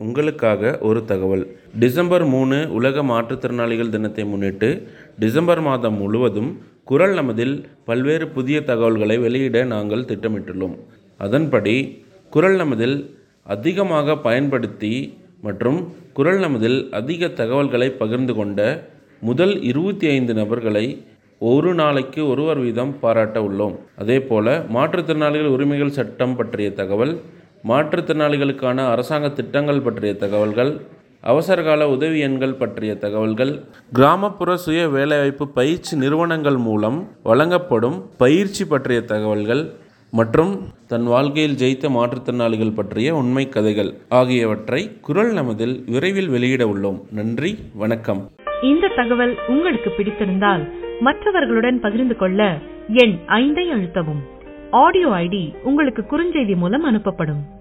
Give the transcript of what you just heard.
உங்களுக்காக ஒரு தகவல் டிசம்பர் மூணு உலக மாற்றுத்திறனாளிகள் தினத்தை முன்னிட்டு டிசம்பர் மாதம் முழுவதும் குரல் நமதில் பல்வேறு புதிய தகவல்களை வெளியிட நாங்கள் திட்டமிட்டுள்ளோம் அதன்படி குரல் நமதில் அதிகமாக பயன்படுத்தி மற்றும் குரல் நமதில் அதிக தகவல்களை பகிர்ந்து கொண்ட முதல் இருபத்தி ஐந்து நபர்களை ஒரு நாளைக்கு ஒருவர் வீதம் பாராட்ட உள்ளோம் அதே போல மாற்றுத்திறனாளிகள் உரிமைகள் சட்டம் பற்றிய தகவல் மாற்றுத்திறனாளிகளுக்கான அரசாங்க திட்டங்கள் பற்றிய தகவல்கள் அவசரகால உதவி எண்கள் பற்றிய தகவல்கள் கிராமப்புற சுய வேலைவாய்ப்பு பயிற்சி நிறுவனங்கள் மூலம் வழங்கப்படும் பயிற்சி பற்றிய தகவல்கள் மற்றும் தன் வாழ்க்கையில் ஜெயித்த மாற்றுத்திறனாளிகள் பற்றிய உண்மை கதைகள் ஆகியவற்றை குரல் நமதில் விரைவில் வெளியிட உள்ளோம் நன்றி வணக்கம் இந்த தகவல் உங்களுக்கு பிடித்திருந்தால் மற்றவர்களுடன் பகிர்ந்து கொள்ள எண் ஐந்தை அழுத்தவும் ஆடியோ ஐடி உங்களுக்கு குறுஞ்செய்தி மூலம் அனுப்பப்படும்